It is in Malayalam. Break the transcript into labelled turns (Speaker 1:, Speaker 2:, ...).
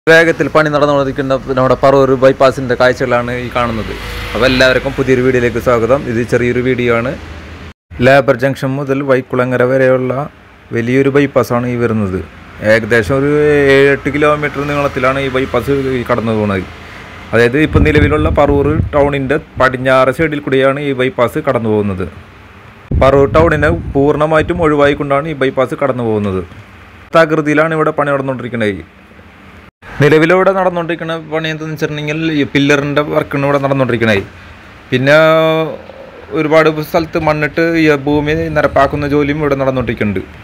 Speaker 1: വേഗത്തിൽ പണി നടന്നുകൊണ്ടിരിക്കുന്ന നമ്മുടെ പറവൂർ ബൈപ്പാസിൻ്റെ കാഴ്ചകളാണ് ഈ കാണുന്നത് അപ്പോൾ എല്ലാവർക്കും പുതിയൊരു വീഡിയോയിലേക്ക് സ്വാഗതം ഇത് ചെറിയൊരു വീഡിയോ ആണ് ലേബർ ജംഗ്ഷൻ മുതൽ വൈക്കുളങ്ങര വരെയുള്ള വലിയൊരു ബൈപ്പാസാണ് ഈ വരുന്നത് ഏകദേശം ഒരു ഏഴ് എട്ട് കിലോമീറ്റർ നീളത്തിലാണ് ഈ ബൈപ്പാസ് ഈ കടന്നു പോകുന്നത് അതായത് ഇപ്പോൾ നിലവിലുള്ള പറവൂർ ടൗണിൻ്റെ പടിഞ്ഞാറ് സൈഡിൽ കൂടിയാണ് ഈ ബൈപ്പാസ് കടന്നു പോകുന്നത് പറവൂർ ടൗണിനെ പൂർണ്ണമായിട്ടും ഒഴിവായിക്കൊണ്ടാണ് ഈ ബൈപ്പാസ് കടന്നു പോകുന്നത് തകൃതിയിലാണ് ഇവിടെ പണി നടന്നുകൊണ്ടിരിക്കുന്നത് നിലവിലിവിടെ നടന്നുകൊണ്ടിരിക്കുന്ന പണി എന്താണെന്ന് വെച്ചിട്ടുണ്ടെങ്കിൽ ഈ പില്ലറിൻ്റെ വർക്കാണ് ഇവിടെ നടന്നുകൊണ്ടിരിക്കുന്നത് പിന്നെ ഒരുപാട് സ്ഥലത്ത് മണ്ണിട്ട് ഈ ഭൂമി നിരപ്പാക്കുന്ന ജോലിയും ഇവിടെ നടന്നുകൊണ്ടിരിക്കുന്നുണ്ട്